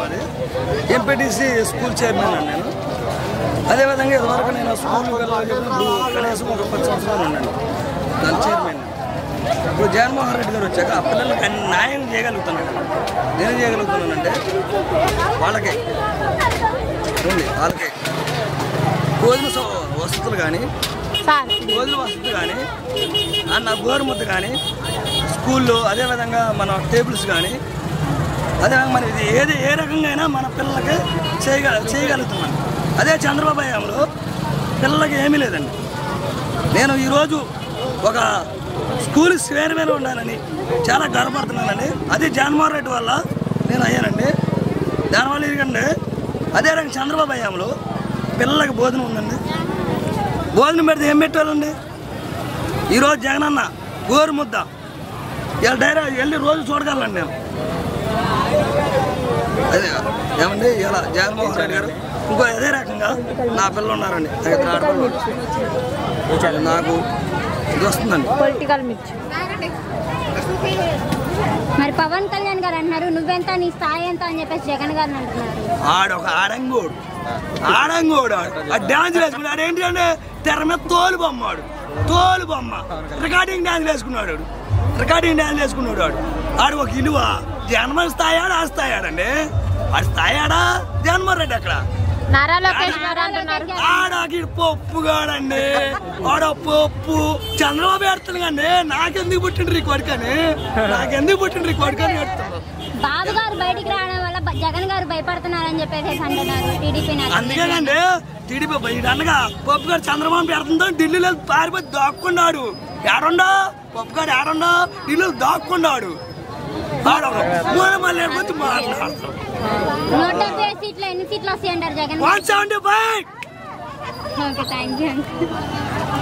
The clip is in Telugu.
మాది ఎంపీటీసీ స్కూల్ చైర్మన్ అండి నేను అదేవిధంగా ఇదివరకు నేను ఆ స్కూల్ వెళ్ళినప్పుడు కనీసం ఒక పది సంవత్సరాలు ఉన్నాను దాని చైర్మన్ ఇప్పుడు జగన్మోహన్ రెడ్డి గారు వచ్చాక ఆ పిల్లలకి అన్ని న్యాయం చేయగలుగుతున్నాను నేను చేయగలుగుతున్నానంటే వాళ్ళకి ఉంది వాళ్ళకి భోజన సౌ- వసతులు కానీ సార్ భోజన వసతి కానీ అన్న గోరుముద్ద కానీ స్కూల్లో అదేవిధంగా మన టేబుల్స్ కానీ అదేవిధంగా మన ఇది ఏది ఏ రకంగా అయినా మన పిల్లలకి చేయగ చేయగలుగుతున్నాం అదే చంద్రబాబు హయాంలో పిల్లలకి ఏమీ లేదండి నేను ఈరోజు ఒక స్కూల్ స్క్వేర్ మీద ఉండాలని చాలా గర్వపడుతున్నానండి అది జగన్మోహన్ రెడ్డి వల్ల నేను అయ్యానండి దానివల్ల ఎందుకంటే అదే రకంగా చంద్రబాబు హయాంలో పిల్లలకి భోజనం ఉందండి భోజనం పెడితే ఏం పెట్టాలండి ఈరోజు జగనన్న గోరు ముద్ద ఇలా డైరెక్ట్ వెళ్ళి రోజు చూడగలండి నేను అదే ఏమండి ఇలా జగన్మోహన్ రెడ్డి గారు ఇంకో అదే రకంగా నా పిల్లలు ఉన్నారండి నా ఇద్దరు ఆడపిల్లలు నాకు ఇది వస్తుందండి పొలిటికల్ మిర్చి మరి పవన్ కళ్యాణ్ గారు అంటున్నారు నువ్వెంత నీ స్థాయి ఎంత అని చెప్పేసి జగన్ గారిని అంటున్నారు ఆడొక ఆడంగోడు ఆడంగోడు ఆడు ఆ డాన్స్ వేసుకున్నాడు ఆడేంటి అంటే తెర మీద తోలు బొమ్మ ఆడు తోలు బొమ్మ రికార్డింగ్ డాన్స్ వేసుకున్నాడు ఆడు. రికార్డింగ్ డాన్స్ వేసుకున్నాడు ఆడు ఆడు ఒక ఇలువ జన్మ స్థాయి ఆడు ఆ స్థాయి ఆడండి ఆడు స్థాయి ఆడా జన్మోహన్ రెడ్డి అక్కడ నారా లోకేష్ గారు అంటున్నారు ఆడాకి పప్పుగాడండి ఆడ పప్పు చంద్రబాబు ఎడుతున్నాడండి నాకెందుకు పుట్టిండ్రు ఈ కొడుకని నాకెందుకు పుట్టిండ్రు ఈ కొడుకని ఎడుతున్నారు బాబు గారు బయటికి రావడం వల్ల బ- జగన్ గారు భయపడుతున్నారని చెప్పేసి అంటున్నారు టీడీపీ అందుకేనండి టీడీపీ బయట అనగా పప్పు గారు చంద్రబాబు పెడుతుందో ఢిల్లీలో పారిపోయి దాక్కున్నాడు ఏడుండో పప్పు గారు ఏడుండో ఢిల్లీలో దాక్కున్నాడు ఆడొక మూల మళ్ళీ వచ్చి మాట్లాడతాడు నూట డెబ్బై సీట్లు ఎన్ని సీట్లు వస్తాయి అంటారు Jagan one seventy five okay thank you